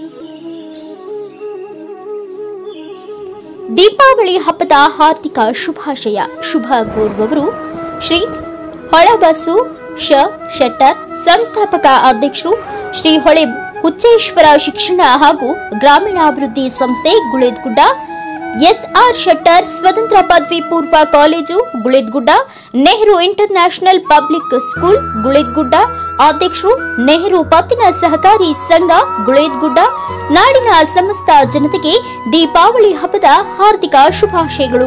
ದೀಪಾವಳಿ ಹಬ್ಬದ ಹಾರ್ದಿಕ ಶುಭಾಶಯ ಶುಭ ಕೋರುವವರು ಶ್ರೀ ಹೊಳಬಸು ಶ ಶೆಟ್ಟರ್ ಸಂಸ್ಥಾಪಕ ಅಧ್ಯಕ್ಷರು ಶ್ರೀ ಹೊಳೆ ಹುಚ್ಚೇಶ್ವರ ಶಿಕ್ಷಣ ಹಾಗೂ ಗ್ರಾಮೀಣಾಭಿವೃದ್ಧಿ ಸಂಸ್ಥೆ ಗುಳೇದ್ಗುಡ್ಡ ಎಸ್ಆರ್ ಶೆಟ್ಟರ್ ಸ್ವತಂತ್ರ ಪದವಿ ಪೂರ್ವ college Guledgudda Nehru international public school Guledgudda ಅಧ್ಯಕ್ಷರು ನೆಹರು ಪತ್ತಿನ ಸಹಕಾರಿ ಸಂಘ ಗುಳೇದ್ಗುಡ್ಡ ನಾಡಿನ ಸಮಸ್ತ ಜನತೆಗೆ ದೀಪಾವಳಿ ಹಬ್ಬದ ಹಾರ್ದಿಕ ಶುಭಾಶಯಗಳು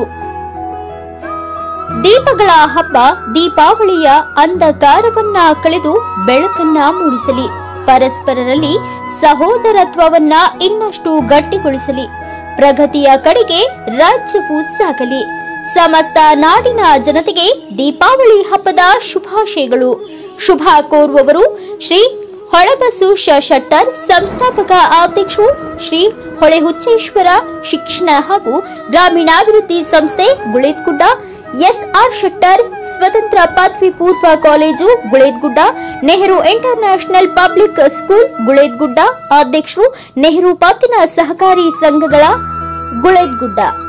ದೀಪಗಳ ಹಬ್ಬ ದೀಪಾವಳಿಯ ಅಂಧಕಾರವನ್ನ ಕಳೆದು ಬೆಳಕನ್ನ ಮೂಡಿಸಲಿ ಪರಸ್ಪರರಲ್ಲಿ ಸಹೋದರತ್ವವನ್ನ ಇನ್ನಷ್ಟು ಗಟ್ಟಿಗೊಳಿಸಲಿ ಪ್ರಗತಿಯ ಕಡೆಗೆ ರಾಜ್ಯವು ಸಾಗಲಿ ಸಮಸ್ತ ನಾಡಿನ ಜನತೆಗೆ ದೀಪಾವಳಿ ಹಬ್ಬದ ಶುಭಾಶಯಗಳು ಶುಭ ಕೋರುವವರು ಶ್ರೀ ಹೊಳಬಸು ಶ ಶೆಟ್ಟರ್ ಸಂಸ್ಥಾಪಕ ಅಧ್ಯಕ್ಷರು ಶ್ರೀ ಹೊಳೆ ಹುಚ್ಚೇಶ್ವರ ಶಿಕ್ಷಣ ಹಾಗೂ ಗ್ರಾಮೀಣಾಭಿವೃದ್ಧಿ ಸಂಸ್ಥೆ ಗುಳೇದ್ಗುಡ್ಡ ಎಸ್ಆರ್ ಶೆಟ್ಟರ್ ಸ್ವತಂತ್ರ ಪದವಿ ಪೂರ್ವ college Guledgudda Nehru international public school Guledgudda ಅಧ್ಯಕ್ಷರು ನೆಹರು ಪತ್ತಿನ ಸಹಕಾರಿ ಸಂಘಗಳ ಗುಳೇದ್ಗುಡ್ಡ